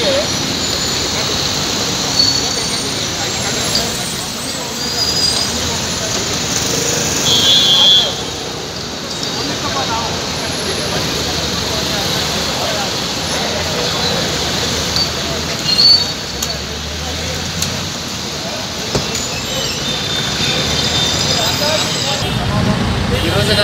ఈ రోజున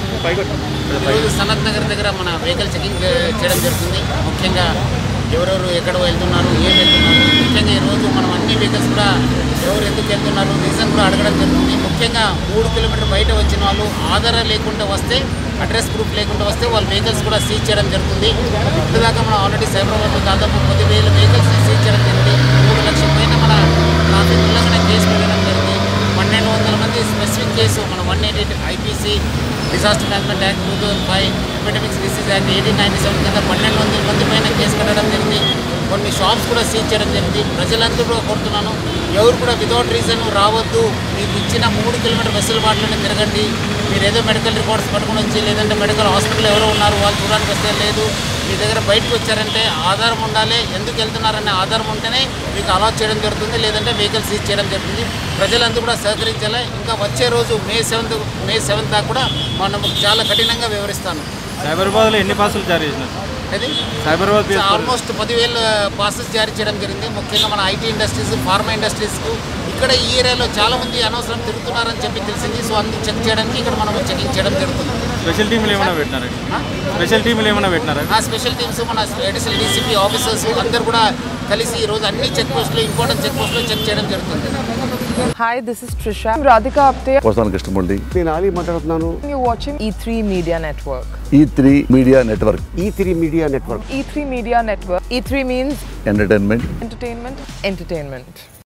ఈరోజు సనత్ నగర్ దగ్గర మన వెహికల్ చెకింగ్ చేయడం జరుగుతుంది ముఖ్యంగా ఎవరెవరు ఎక్కడ వెళ్తున్నారు ఏం వెళ్తున్నారు ముఖ్యంగా ఈరోజు మనం అన్ని వెహికల్స్ కూడా ఎవరు ఎందుకు వెళ్తున్నారు రీజన్ కూడా అడగడం జరుగుతుంది ముఖ్యంగా మూడు కిలోమీటర్ బయట వచ్చిన వాళ్ళు ఆధారం లేకుండా వస్తే అడ్రస్ ప్రూఫ్ లేకుండా వస్తే వాళ్ళ వెహికల్స్ కూడా సీజ్ చేయడం జరుగుతుంది ఇప్పటిదాకా మనం ఆల్రెడీ సైబరాబాద్లో దాదాపు పది వేల వెహికల్స్ సీజ్ చేయడం జరిగింది మూడు లక్షల పైన మన ట్రాఫిక్ ఉల్లంఘన కేసు పెట్టడం జరిగింది పన్నెండు వందల మంది స్పెసిఫిక్ కేసు మన one eighty IPC disaster management act two thousand five epidemics disease act eighteen ninety seven కింద పన్నెండు వందల మంది పైన కేసు కట్టడం జరిగింది కొన్ని షాప్స్ కూడా సీజ్ చేయడం జరిగింది ప్రజలందరూ కూడా కోరుతున్నాను ఎవరు కూడా వితౌట్ రీజన్ రావద్దు మీకు ఇచ్చిన మూడు కిలోమీటర్ వెసులుబాటులోనే తిరగండి మీరు ఏదో మెడికల్ రికార్డ్స్ పట్టుకొని వచ్చి లేదంటే మెడికల్ హాస్పిటల్ ఎవరో ఉన్నారు వాళ్ళు చూడడానికి వస్తే లేదు మీ దగ్గర బయటకు వచ్చారంటే ఆధారం ఉండాలి ఎందుకు వెళ్తున్నారనే ఆధారం ఉంటేనే మీకు అలాట్ చేయడం జరుగుతుంది లేదంటే వెహికల్ సీజ్ చేయడం జరుగుతుంది ప్రజలందరూ కూడా సహకరించాలి ఇంకా వచ్చే రోజు మే సెవెంత్ మే సెవెంత్ దాకా కూడా మనం చాలా కఠినంగా వివరిస్తాను సైబరాబాద్లో ఎన్ని పాసులు జారీ చేసినారు అది సైబరాబాద్ PSP ఆల్మోస్ట్ పదివేల పాసెస్ జారీ చేయడం జరిగింది ముఖ్యంగా మన ఐటీ ఇండస్ట్రీస్ ఫార్మా ఇండస్ట్రీస్కు ఇక్కడ ఈ ఏరియాలో చాలా మంది అనవసరం తిరుగుతున్నారని చెప్పి తెలిసింది సో అందుకు చెక్ చేయడానికి ఇక్కడ మనం చెకింగ్ చేయడం జరుగుతుంది స్పెషల్ టీములు ఏమైనా పెట్టినారా ఆ? స్పెషల్ టీములు ఏమైనా పెట్టినారా ఆ స్పెషల్ టీమ్స్ మన అడిషనల్ డీసీపీ ఆఫీసర్స్ అందరు కూడా కలిసి ఈ రోజు అన్ని చెక్ పోస్టులు ఇంపార్టెంట్ చెక్ పోస్టులు చెక్ చేయడం జరుగుతుంది Hi, this is Trisha. I'm Radhika Apte. వస్తాను కృష్ణమూర్తి నేను ఆలీ మాట్లాడుతున్నాను You're watching E3 Media Network. E three media network E three media network E3 Media Network. E3 means entertainment entertainment, entertainment.